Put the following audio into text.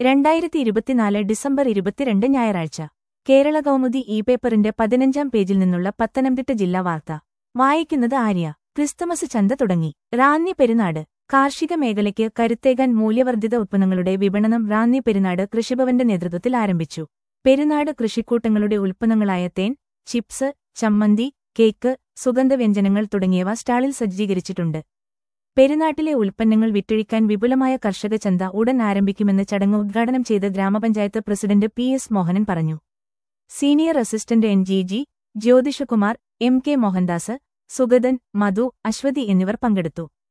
രണ്ടായിരത്തി ഇരുപത്തിനാല് ഡിസംബർ ഇരുപത്തിരണ്ട് ഞായറാഴ്ച കേരള കൗമുദി ഇ പേപ്പറിന്റെ പതിനഞ്ചാം പേജിൽ നിന്നുള്ള പത്തനംതിട്ട ജില്ലാ വാർത്ത വായിക്കുന്നത് ആര്യ ക്രിസ്തുമസ് ചന്ത തുടങ്ങി റാന്നി പെരുന്നാട് കാർഷിക മേഖലയ്ക്ക് കരുത്തേകാൻ മൂല്യവർദ്ധിത ഉത്പന്നങ്ങളുടെ വിപണനം റാന്നി പെരുന്നാട് കൃഷിഭവന്റെ നേതൃത്വത്തിൽ ആരംഭിച്ചു പെരുന്നാട് കൃഷിക്കൂട്ടങ്ങളുടെ ഉൽപ്പന്നങ്ങളായ തേൻ ചിപ്സ് ചമ്മന്തി കേക്ക് സുഗന്ധവ്യഞ്ജനങ്ങൾ തുടങ്ങിയവ സ്റ്റാളിൽ സജ്ജീകരിച്ചിട്ടുണ്ട് പെരുന്നാട്ടിലെ ഉൽപ്പന്നങ്ങൾ വിറ്റഴിക്കാൻ വിപുലമായ കർഷക ചന്ത ഉടൻ ആരംഭിക്കുമെന്ന് ചടങ്ങ് ഉദ്ഘാടനം ചെയ്ത ഗ്രാമപഞ്ചായത്ത് പ്രസിഡന്റ് പി എസ് മോഹനൻ പറഞ്ഞു senior assistant N G G Jyothishkumar M K Mohandas Sugathan Madhu Aswathy എന്നിവർ പങ്കെടുത്തു